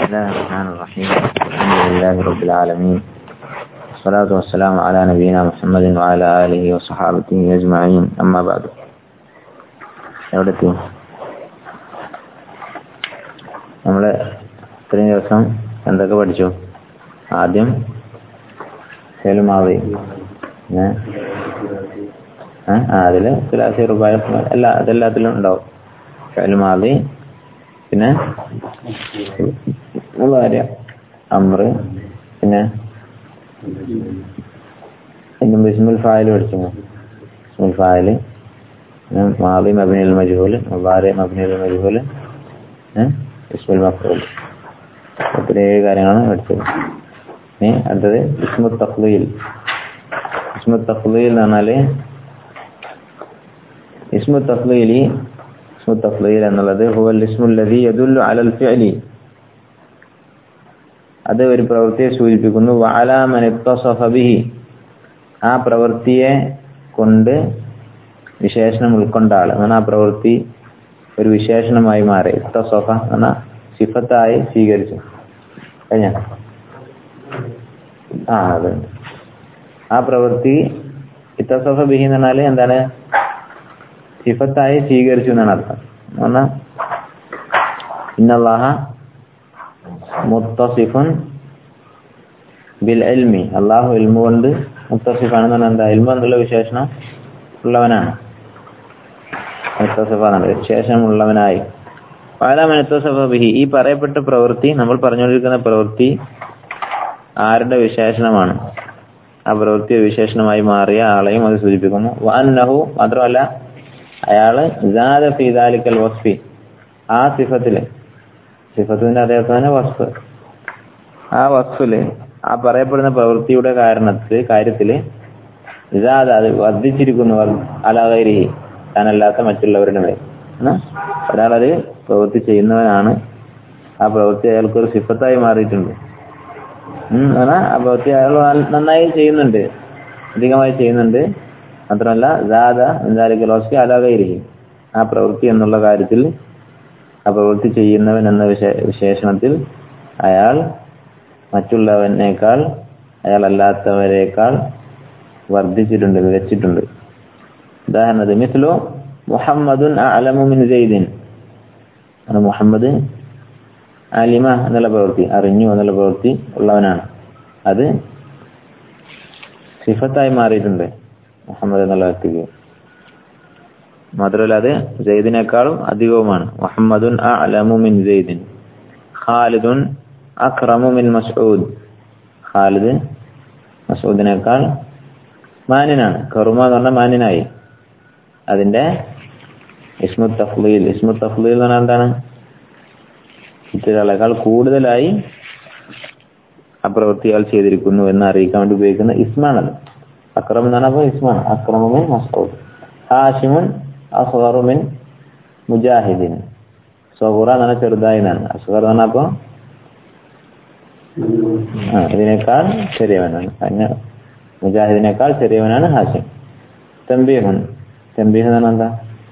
الله الرحمن الرحيم الحمد لله رب العالمين والصلاة والسلام على نبينا محمد وعلى آله وصحابته أجمعين أما بعد എവിടെത്തി നമ്മൾ ഇത്രയും ദിവസം എന്തൊക്കെ പഠിച്ചു ആദ്യം ഹെലുമാവി അതില് തുലാസി റുബായ എല്ലാ അതെല്ലാത്തിലും ഉണ്ടാവും ഹെലുമാവി പിന്നെ ഭാര്യ അമ്ര പിന്നെ പിന്നെ ബിസ്മുൽ ഫായിൽ പഠിച്ചു ബിസ്മുൽ ഫായില് മാതി മബിനിൽ മജുഹൂല് മുബാരി മബിനിൽ മജുഹൂല് ബിസ്മുൽ മഫ്റൂൽ ഇത്രയും കാര്യങ്ങളാണ് പഠിച്ചത് ഇനി അടുത്തത് ഇസ്മു തഫ്ലീൽ ഇസ്മു തഫ്ലീൽ എന്ന് പറഞ്ഞാല് ഇസ്മു തഫ്ലീലി ഇസ്മു തഫ്ലീൽ എന്നുള്ളത് ഹുവൽ ഇസ്മുൽ ലദി യദുല്ലു അലൽ ഫിഅലി അത് ഒരു പ്രവൃത്തിയെ സൂചിപ്പിക്കുന്നു വാലാമൻ ബിഹി ആ പ്രവൃത്തിയെ കൊണ്ട് വിശേഷണം ഉൾക്കൊണ്ട ആൾ എന്നാൽ ആ പ്രവൃത്തി ഒരു വിശേഷണമായി മാറി ഇത്തസഫ എന്ന സിഫത്തായി സ്വീകരിച്ചു കഴിഞ്ഞ ആ അതെ ആ പ്രവൃത്തി ഇത്തസഫ ബിഹി എന്ന് പറഞ്ഞാല് എന്താണ് സിഫത്തായി സ്വീകരിച്ചു എന്നാണ് അർത്ഥം എന്നാ ഇന്നല്ലാഹ മുത്തസിഫുൻ ബിൽ എൽമി അള്ളാഹു ഇൽമു കൊണ്ട് മുത്തസിഫാണെന്ന് പറഞ്ഞാൽ എന്താ ഇൽമു എന്നുള്ള വിശേഷണം ഉള്ളവനാണ് മുത്തസിഫാണ് വിശേഷണം ഉള്ളവനായി ബിഹി ഈ പറയപ്പെട്ട പ്രവൃത്തി നമ്മൾ പറഞ്ഞുകൊണ്ടിരിക്കുന്ന പ്രവൃത്തി ആരുടെ വിശേഷണമാണ് ആ പ്രവൃത്തി വിശേഷണമായി മാറിയ ആളെയും അത് സൂചിപ്പിക്കുന്നു വാന്നഹു മാത്രമല്ല അയാള് ഫീദാലിക്കൽ വസ്ഫി ആ സിഫത്തില് സിഫത്തിന്റെ അതേപോലെ തന്നെ വസ്ഫ് ആ വസ്ഫില് ആ പറയപ്പെടുന്ന പ്രവൃത്തിയുടെ കാരണത്തിൽ കാര്യത്തില് ഇതാത് അത് വർദ്ധിച്ചിരിക്കുന്നു അലാകരി താനല്ലാത്ത മറ്റുള്ളവരുടെ മേൽ ഒരാളത് പ്രവൃത്തി ചെയ്യുന്നവനാണ് ആ പ്രവൃത്തി അയാൾക്കൊരു സിഫത്തായി മാറിയിട്ടുണ്ട് ആ പ്രവൃത്തി അയാൾ നന്നായി ചെയ്യുന്നുണ്ട് അധികമായി ചെയ്യുന്നുണ്ട് മാത്രമല്ല ദാദ എന്തായാലും അലാകയിരിക്കും ആ പ്രവൃത്തി എന്നുള്ള കാര്യത്തിൽ ആ പ്രവൃത്തി ചെയ്യുന്നവൻ എന്ന വിശേഷണത്തിൽ അയാൾ മറ്റുള്ളവനേക്കാൾ അയാൾ അല്ലാത്തവരെക്കാൾ വർദ്ധിച്ചിട്ടുണ്ട് മികച്ചിട്ടുണ്ട് ഉദാഹരണത്തിന് മിസ്ലു മുഹമ്മദുൻ അലമുമിൻ സെയ്ദിൻ മുഹമ്മദ് അലിമ എന്നുള്ള പ്രവൃത്തി അറിഞ്ഞു എന്നുള്ള പ്രവൃത്തി ഉള്ളവനാണ് അത് സിഫത്തായി മാറിയിട്ടുണ്ട് മുഹമ്മദ് എന്നുള്ള വ്യക്തിക്ക് മാത്രമല്ല അത് സെയ്ദിനേക്കാളും അധികവുമാണ് മുഹമ്മദുൻ അലമു മിൻ സെയ്ദിൻ ഖാലിദുൻ അക്രമു മിൻ മസ്ഊദ് ഖാലിദ് മസൂദിനേക്കാൾ മാന്യനാണ് കറുമ എന്ന് പറഞ്ഞാൽ മാന്യനായി അതിന്റെ ഇസ്മു തഫ്ലീൽ ഇസ്മു തഫ്ലീൽ എന്ന് പറഞ്ഞാൽ എന്താണ് മറ്റൊരാളെക്കാൾ കൂടുതലായി ആ പ്രവൃത്തിയാൽ ചെയ്തിരിക്കുന്നു എന്ന് അറിയിക്കാൻ വേണ്ടി ഉപയോഗിക്കുന്ന ഇസ്മാണത് അക്രം എന്ന് പറഞ്ഞപ്പോൾ ഇസ്മാണ് അക്രമുമിൻ മസൂദ് ഹാഷിമുൻ അസ്ഹറുമിൻ മുജാഹിദിൻ സഹുറ എന്ന് പറഞ്ഞാൽ ചെറുതായി എന്നാണ് അസ്ഹർ എന്ന് പറഞ്ഞപ്പോ ആ ഇതിനേക്കാൾ ചെറിയവനാണ് അതിന് മുജാഹിദിനേക്കാൾ ചെറിയവനാണ് ഹാഷിം തമ്പീഹുൻ തമ്പീഹ് എന്ന് പറഞ്ഞാൽ എന്താ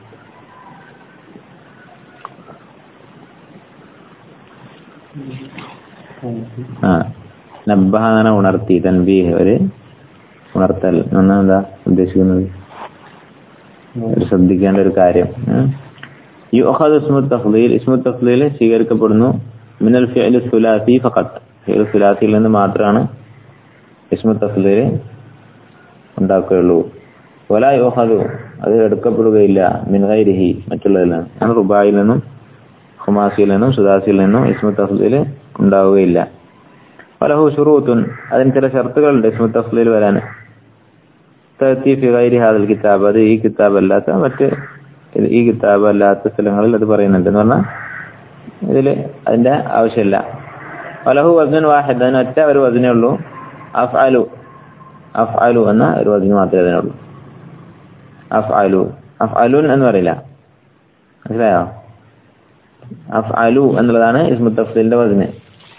ആ നബ്ബഹ എന്ന് ഉണർത്തി തൻബീഹ് ഒരു ഉണർത്തൽ എന്നാ എന്താ ഉദ്ദേശിക്കുന്നത് ഒരു ശ്രദ്ധിക്കേണ്ട ഒരു കാര്യം യുഹദ് ഇസ്മു തഫ്ലീൽ ഇസ്മു തഫ്ലീൽ സ്വീകരിക്കപ്പെടുന്നു മിനൽ ഫിഅൽ സുലാസി ഫഖത്ത് ഫിഅൽ സുലാസിയിൽ നിന്ന് മാത്രമാണ് ഇസ്മു തഫ്ലീൽ ഉണ്ടാക്കുകയുള്ളൂ വല യുഹദു അത് എടുക്കപ്പെടുകയില്ല മിൻ ഗൈരിഹി മറ്റുള്ളതിൽ നിന്നും റുബായിൽ നിന്നും ഹുമാസിയിൽ നിന്നും സുദാസിയിൽ നിന്നും ഇസ്മു തഫ്ലീൽ ഉണ്ടാവുകയില്ല വലഹു ഷുറൂത്തുൻ അതിന് ചില ഷർത്തുകളുണ്ട് ഇസ്മു തഫ്ലീൽ വരാൻ ഫിഗൈരി ഹാദൽ കിതാബ് അത് ഈ കിതാബ് അല്ലാത്ത മറ്റ് ഈ കിതാബ് അല്ലാത്ത സ്ഥലങ്ങളിൽ അത് പറയുന്നുണ്ട് എന്ന് പറഞ്ഞാൽ ഇതില് അതിന്റെ ആവശ്യമില്ല വലഹു വസൻ വാഹിദ് അതിന് ഒറ്റ ഒരു വചനേ ഉള്ളൂ അഫ്അലു അഫ്അലു എന്ന ഒരു വചനം മാത്രമേ അതിനുള്ളൂ അഫ്അലു അഫ്അലുൻ എന്ന് പറയില്ല മനസ്സിലായോ അഫ്അലു എന്നുള്ളതാണ് ഇസ്മു തഫ്സീലിന്റെ വചന്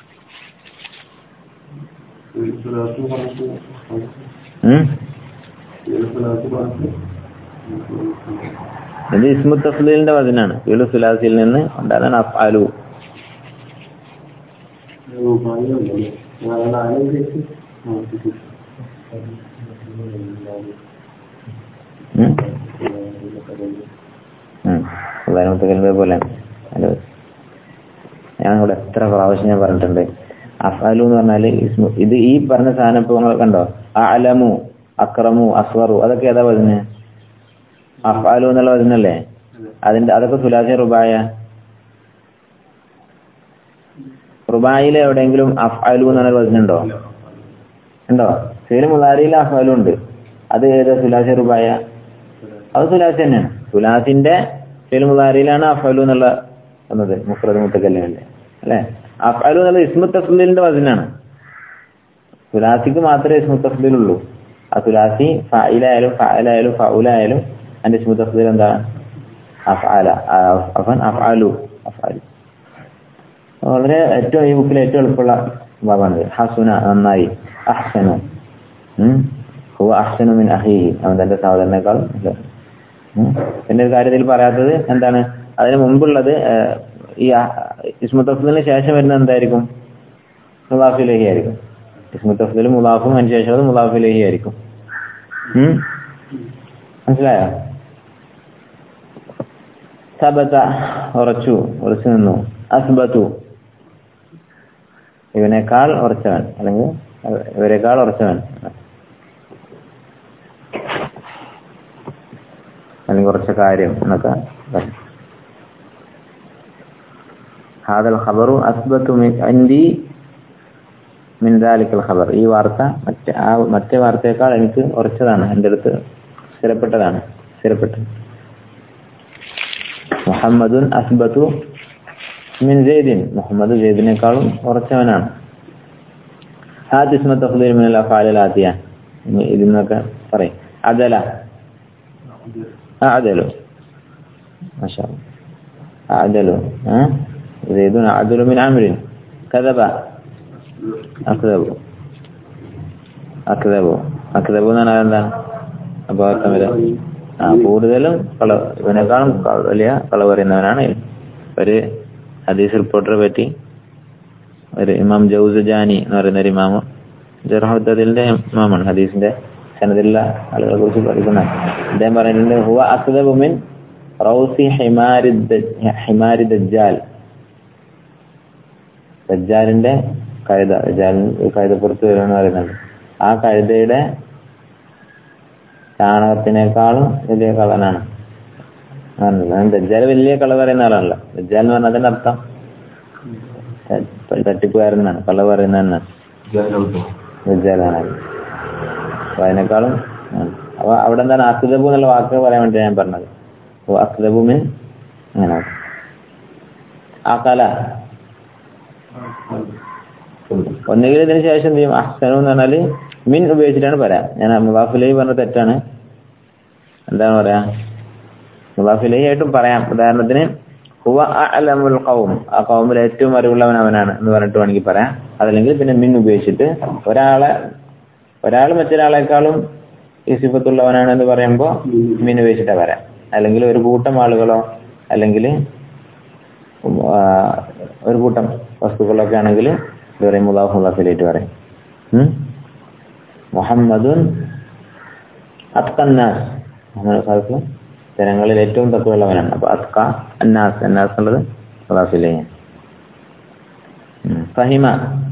ഇത് ഇസ്മു തഫ്ലീലിന്റെ വചനാണ് ഫീലു സുലാസിയിൽ നിന്ന് ഉണ്ടാകാൻ അഫ്അലു മുത്തകലിനെ പോലെ ഹലോ ഞാൻ ഇവിടെ എത്ര പ്രാവശ്യം ഞാൻ പറഞ്ഞിട്ടുണ്ട് അഫാലു എന്ന് പറഞ്ഞാല് ഇസ്മു ഇത് ഈ പറഞ്ഞ സാധനം ഇപ്പൊ നിങ്ങൾ കണ്ടോ അലമു അക്രമു അസ്വറു അതൊക്കെ ഏതാ വതിന് അഫാലു എന്നുള്ള വതിനല്ലേ അതിന്റെ അതൊക്കെ സുലാസി റുബായ റുബായിൽ എവിടെയെങ്കിലും അഫ്അലു എന്നുള്ള വചനുണ്ടോ ഉണ്ടോ ഫേല് മുലാരിയിൽ അഫ്അലു ഉണ്ട് അത് ഏതാ സുലാസി റുബായ അത് സുലാസി തന്നെയാണ് സുലാസിന്റെ ഫേല് മുലാരിയിലാണ് അഫ്അലു എന്നുള്ള വന്നത് മുഫ്രദ് മുത്തക്കല്ലിന്റെ അല്ലെ അഫ്അലു എന്നുള്ള ഇസ്മു തസ്ലീലിന്റെ വചനാണ് സുലാസിക്ക് മാത്രമേ ഇസ്മു തസ്ലീൽ ഉള്ളൂ ആ സുലാസി ഫായിലായാലും ഫായിലായാലും ഫൗലായാലും അതിന്റെ ഇസ്മു തസ്ലീൽ എന്താണ് അഫ്അല അഫൻ അഫ്അലു അഫ്അലു വളരെ ഏറ്റവും ഈ ബുക്കിൽ ഏറ്റവും എളുപ്പമുള്ള ഭാഗമാണിത് ഹസുന നന്നായി അഹ്സനു ഹുവ അഹ്സനു മിൻ അഹീഹി അവൻ തന്റെ സഹോദരനേക്കാൾ പിന്നെ ഒരു കാര്യത്തിൽ പറയാത്തത് എന്താണ് അതിന് മുമ്പുള്ളത് ഈ ഇസ്മു തഫ്ദലിന് ശേഷം വരുന്നത് എന്തായിരിക്കും മുലാഫിലേഹി ആയിരിക്കും ഇസ്മു തഫ്ദൽ മുലാഫും അതിന് ശേഷം അത് മുലാഫിലേഹി ആയിരിക്കും മനസ്സിലായോ സബത്ത ഉറച്ചു ഉറച്ചു നിന്നു അസ്ബത്തു ഇവനേക്കാൾ ഉറച്ചവൻ അല്ലെങ്കിൽ ഇവരെക്കാൾ ഉറച്ചവൻ അല്ലെങ്കിൽ കുറച്ച കാര്യം എന്നൊക്കെ പറയും ഹാദൽ ഖബറു അസ്ബത്തു അൻഡി മിൻ ദാലിക്കൽ ഖബർ ഈ വാർത്ത മറ്റേ ആ മറ്റേ വാർത്തയേക്കാൾ എനിക്ക് ഉറച്ചതാണ് എൻ്റെ അടുത്ത് സ്ഥിരപ്പെട്ടതാണ് സ്ഥിരപ്പെട്ടത് മുഹമ്മദുൻ അസ്ബത്തു മിൻ സെയ്ദിൻ മുഹമ്മദ് സെയ്ദിനേക്കാളും ഉറച്ചവനാണ് ഹാദ് ഇസ്മ തഫ്ദീൽ മിനൽ അഫാലിൽ ആത്തിയ ഇതിൽ നിന്നൊക്കെ പറയും അദല അദലു മാഷാ അദലു സെയ്ദുൻ അദലു മിൻ അംരിൻ കദബ അക്ദബു അക്ദബു അക്ദബു എന്ന് പറഞ്ഞാൽ എന്താണ് അപ്പൊ അർത്ഥം വരാം ആ കൂടുതലും കള ഇവനേക്കാളും വലിയ കള പറയുന്നവനാണ് ഒരു ഹദീസ് റിപ്പോർട്ടറെ പറ്റി ഒരു ഇമാം ജൗസജാനി എന്ന് പറയുന്ന ഒരു ഇമാമ് ജർഹദ്ദിന്റെ ഇമാമാണ് ഹദീസിന്റെ സനദിലുള്ള ആളുകളെ കുറിച്ച് പഠിക്കുന്ന അദ്ദേഹം പറഞ്ഞിട്ടുണ്ട് ഹുവ അക്ദബു മിൻ റൗസി ഹിമാരി ഹിമാരി ദജ്ജാൽ ദജ്ജാലിന്റെ കഴുത ദജ്ജാലിന് കഴുതപ്പുറത്ത് വരുമെന്ന് പറയുന്നുണ്ട് ആ കഴുതയുടെ ചാണകത്തിനേക്കാളും വലിയ കളനാണ് ദജ്ജാൽ വലിയ കള പറയുന്ന ആളാണല്ലോ ദജ്ജാൽ എന്ന് പറഞ്ഞാൽ അതിന്റെ അർത്ഥം തട്ടിപ്പുകാരനാണ് കള്ള പറയുന്ന ദജ്ജാലാണ് അപ്പൊ അതിനേക്കാളും അപ്പൊ അവിടെ എന്താണ് അക്തബു എന്നുള്ള വാക്ക് പറയാൻ വേണ്ടി ഞാൻ പറഞ്ഞത് അപ്പൊ അക്തബുമിൻ അങ്ങനെ ആ കല ഒന്നുകിൽ ഇതിന് ശേഷം എന്ത് ചെയ്യും അഹ്സനു എന്ന് പറഞ്ഞാല് മിൻ ഉപയോഗിച്ചിട്ടാണ് പറയാം ഞാൻ മുബാഫിലൈ പറഞ്ഞ തെറ്റാണ് എന്താണ് പറയാ മുബാഫിലൈ ആയിട്ടും പറയാം ഉദാഹരണത്തിന് ഹുവ അലമുൽ കൗം ആ കൗമിൽ ഏറ്റവും അറിവുള്ളവൻ അവനാണ് എന്ന് പറഞ്ഞിട്ട് വേണമെങ്കിൽ പറയാം അതല്ലെങ്കിൽ പിന്നെ മിൻ ഉപയോഗിച്ചിട്ട് ഒരാളെ ഒരാൾ മറ്റൊരാളെക്കാളും ഈ സിഫത്തുള്ളവനാണ് എന്ന് പറയുമ്പോൾ മിൻ ഉപയോഗിച്ചിട്ടാ പറയാം അല്ലെങ്കിൽ ഒരു കൂട്ടം ആളുകളോ അല്ലെങ്കിൽ ഒരു കൂട്ടം വസ്തുക്കളൊക്കെ ആണെങ്കിൽ ഇത് പറയും മുലാഫ് മുലാഫിലായിട്ട് പറയും മുഹമ്മദുൻ അത്തന്നാസ് മുഹമ്മദ് സാഹിബ് ജനങ്ങളിൽ ഏറ്റവും തത്വമുള്ളവനാണ് അപ്പൊ അത്ക അന്നാസ് അന്നാസ് എന്നുള്ളത് മുലാഫിലേ ഫഹിമ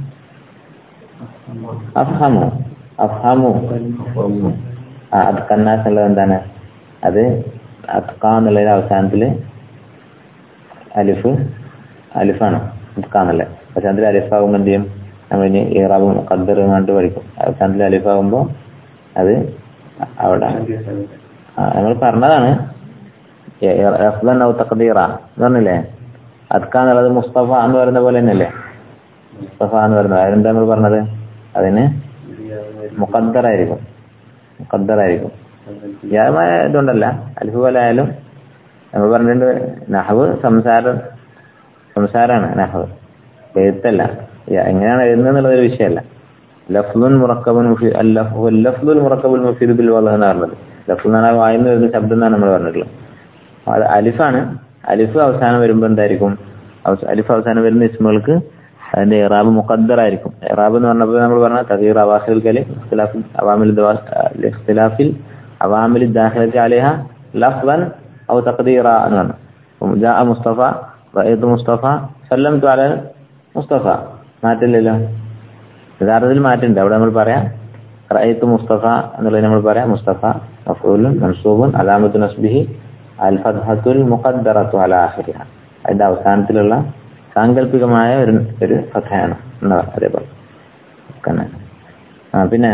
അഫ്ഹമു അഫ്ഹമു ആ അത്ക അന്നാസ് എന്നുള്ളത് എന്താണ് അത് അത്ക എന്നുള്ളതിന്റെ അവസാനത്തില് അലിഫ് അലിഫാണ് അത്ക എന്നുള്ളത് അവസാനത്തിൽ അലിഫാകുമ്പോൾ എന്ത് ചെയ്യും നമ്മൾ ഇനി ഇറാബും ഖദ്ദർ കണ്ട് പഠിക്കും അവസാനത്തിൽ അലിഫാകുമ്പോൾ അത് അവിടെ നമ്മൾ പറഞ്ഞതാണ് അഫ്ലൻ ഔ തഖദീറ എന്ന് പറഞ്ഞില്ലേ അത്ക എന്നുള്ളത് മുസ്തഫ എന്ന് പറയുന്ന പോലെ തന്നെയല്ലേ മുസ്തഫ എന്ന് പറയുന്നത് അതെന്താ നമ്മൾ പറഞ്ഞത് അതിന് മുഖദ്ദറായിരിക്കും മുഖദ്ദറായിരിക്കും യാമായ ഇതുകൊണ്ടല്ല അലിഫ് പോലെ ആയാലും നമ്മൾ പറഞ്ഞിട്ടുണ്ട് നഹവ് സംസാരം സംസാരാണ് നഹവ് എഴുത്തല്ല എങ്ങനെയാണ് എഴുതുന്നത് എന്നുള്ളതൊരു വിഷയമല്ല ലഫ്ലുൻ മുറക്കബുൻ ലഫ്ലുൽ മുറക്കബുൽ മുഫീദ് ബിൽ വലഹ് എന്ന് പറഞ്ഞത് ലഫ്ലു എന്നാണ് വായിന്ന് വരുന്ന ശബ്ദം എന്നാണ് നമ്മൾ പറഞ്ഞിട്ടുള്ളത് അത് അലിഫാണ് അലിഫ് അവസാനം വരുമ്പോൾ എന്തായിരിക്കും അലിഫ് അവസാനം വരുന്ന ഇസ്മുകൾക്ക് അതിന്റെ ഇറാബ് മുഖദ്ദറായിരിക്കും ഇറാബ് എന്ന് പറഞ്ഞപ്പോൾ നമ്മൾ പറഞ്ഞ തകീർ അവാഹിൽ കലി ഇഖ്തിലാഫിൽ അവാമിൽ ദവാ- ഇഖ്തിലാഫിൽ അവാമിൽ ദാഖിലത്തി അലിഹ ലഫ്ദൻ ഔ തഖദീറ എന്ന് പറഞ്ഞു ജാഅ മുസ്തഫ റഅയ്തു മുസ്തഫ സല്ലംതു അല മുസ്തഫ മാറ്റില്ലല്ലോ യഥാർത്ഥത്തിൽ മാറ്റുണ്ട് അവിടെ നമ്മൾ പറയാം റഅയ്തു മുസ്തഫ എന്നുള്ളത് നമ്മൾ പറയാം മുസ്തഫ മഫ്ഊലുൻ മൻസൂബുൻ അലാമത്തു നസ്ബിഹി അൽ ഫത്ഹത്തുൽ മുഖദ്ദറത്തു അല ആഖിരിഹ അതിന്റെ അവസാനത്തിലുള്ള സാങ്കല്പികമായ ഒരു ഒരു കഥയാണ് എന്താ അതേപോലെ കണ്ണ ആ പിന്നെ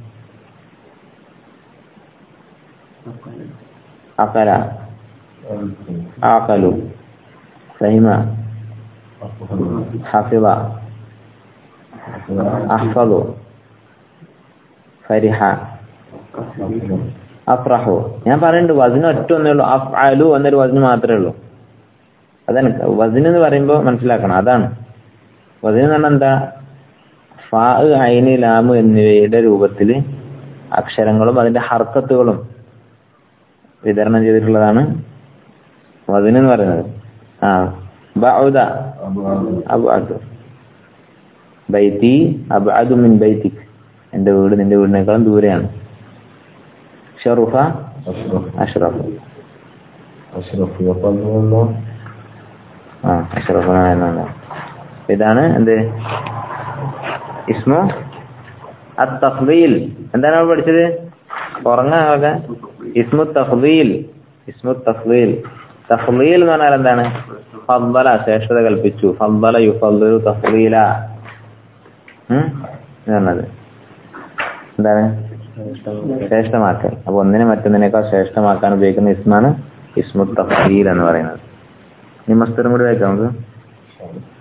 അക്കല ആക്കലു ഫഹിമ ഹഫിള അഹ്ഫദു ഫരിഹ അഫ്രഹു ഞാൻ പറയുന്നുണ്ട് വസിന് ഒറ്റ ഒന്നേ ഉള്ളൂ അഫ്അലു എന്നൊരു വസിന് മാത്രമേ ഉള്ളൂ അതാണ് വസിന് എന്ന് പറയുമ്പോൾ മനസ്സിലാക്കണം അതാണ് വസിന് എന്ന് പറഞ്ഞാൽ എന്താ ഫാ ഐന് ലാമ് എന്നിവയുടെ രൂപത്തിൽ അക്ഷരങ്ങളും അതിന്റെ ഹർക്കത്തുകളും വിതരണം ചെയ്തിട്ടുള്ളതാണ് വസിന് എന്ന് പറയുന്നത് ആ ബഉദ അബ്അദ് ബൈത്തി അബ്അദു മിൻ ബൈത്തിക് എന്റെ വീട് നിന്റെ വീടിനേക്കാളും ദൂരെയാണ് ഷറുഫ അഷ്റഫ് അഷ്റഫ് യഖൽ വല്ല ആ അഷ്റഫ് എന്നാണ് ഇതാണ് എന്ത് ഇസ്മു അത്തഫ്ദീൽ എന്താണ് നമ്മൾ പഠിച്ചത് ഉറങ്ങാകെ ഇസ്മു തഫ്ദീൽ ഇസ്മു തഫ്ദീൽ തഫ്ദീൽ എന്ന് പറഞ്ഞാൽ എന്താണ് ഫദ്ദല ശ്രേഷ്ഠത കൽപ്പിച്ചു ഫദ്ദല യുഫദ്ദിലു തഫ്ദീല ഉം? എന്ന് പറഞ്ഞത് എന്താണ് ശ്രേഷ്ഠമാക്കൽ അപ്പൊ ഒന്നിനെ മറ്റൊന്നിനേക്കാൾ ശ്രേഷ്ഠമാക്കാൻ ഉപയോഗിക്കുന്ന ഇസ്മാണ് ഇസ്മു തഫ്ദീൽ എന്ന് പറയുന്നത് ഇനി മസ്തറും കൂടി വായിക്കാം നമുക്ക്